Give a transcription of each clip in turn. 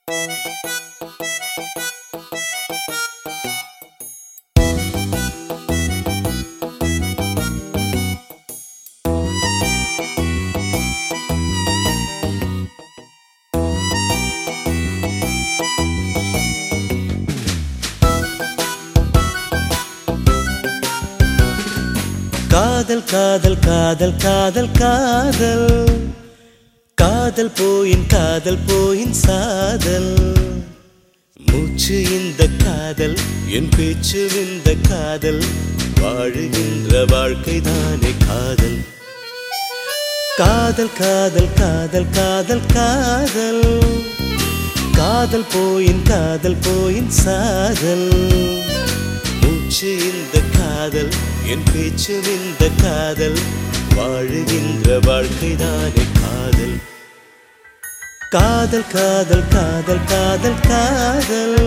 காதல் காதல் காதல் காதல் காதல் காதல் போயின் காதல் போயின் சாதல் மூச்சு இந்த காதல் என் பேச்சு இந்த காதல் வாழுகின்ற வாழ்க்கை தானே காதல் காதல் காதல் காதல் காதல் காதல் காதல் போயின் காதல் போயின் சாதல் மூச்சு இந்த காதல் என் பேச்சு இந்த காதல் வாழுகின்ற வாழ்க்கை தானே காதல் காதல் காதல் காதல் காதல் காதல்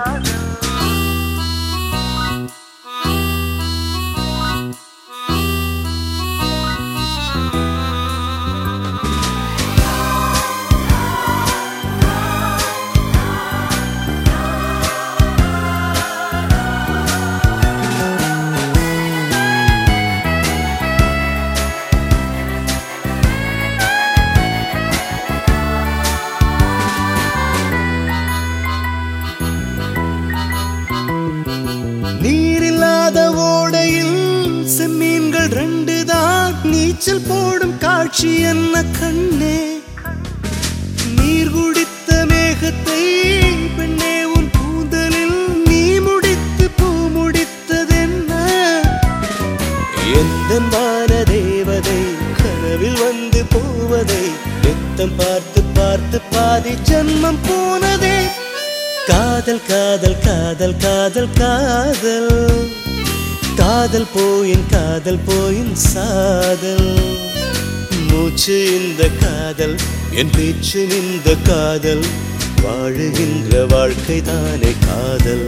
நீரில்லாத ஓடையில் செம்மீன்கள் ரெண்டு தான் நீச்சல் போடும் காட்சி என்ன கண்ணே நீர் குடித்த மேகத்தை பெண்ணே உன் கூந்தலில் நீ முடித்து பூ முடித்ததென்ன எந்த வான தேவதை கனவில் வந்து போவதை நித்தம் பார்த்து பார்த்து பாதி ஜன்மம் போனதே காதல் காதல் காதல் காதல் காதல் காதல் போயின் காதல் போயின் சாதல் மூச்சு இந்த காதல் என் பேச்சு இந்த காதல் வாழுகின்ற வாழ்க்கை தானே காதல்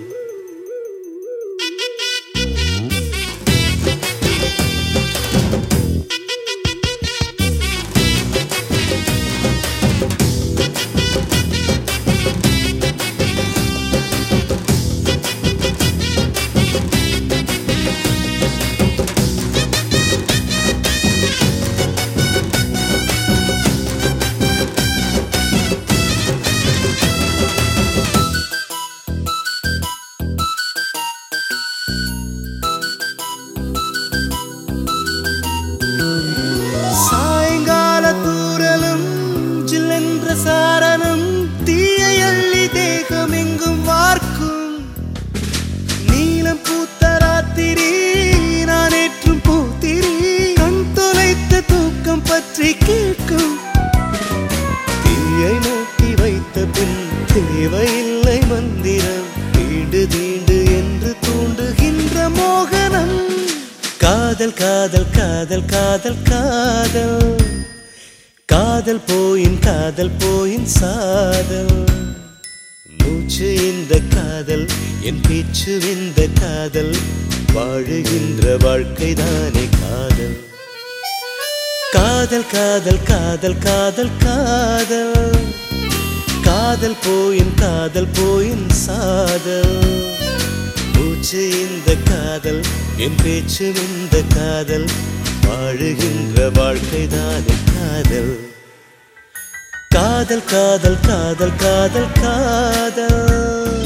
சாயங்கால தூரலும் ஜில்லென்ற சாரணம் தீயை அள்ளி தேகம் எங்கும் வார்க்கும் நீலம் பூத்த ராத்திரி நான் ஏற்றும் பூத்திரி கண் தொலைத்த தூக்கம் பற்றி கேட்கும் தீயை மூட்டி வைத்த பின் தேவையில்லை மந்திரம் தீண்டு தீண்டு என்று தூண்டுகின்ற மோகனம் காதல் காதல் காதல் காதல் காதல் காதல் போயின் காதல் போயின் சாதல் மூச்சு இந்த காதல் என் பேச்சு இந்த காதல் வாழுகின்ற வாழ்க்கை தானே காதல் காதல் காதல் காதல் காதல் காதல் காதல் போயின் காதல் போயின் சாதல் மூச்சு இந்த காதல் என் பேச்சு இந்த காதல் வாழுகின்ற வாழ்க்கை தானே காதல் காதல் காதல் காதல் காதல் காதல்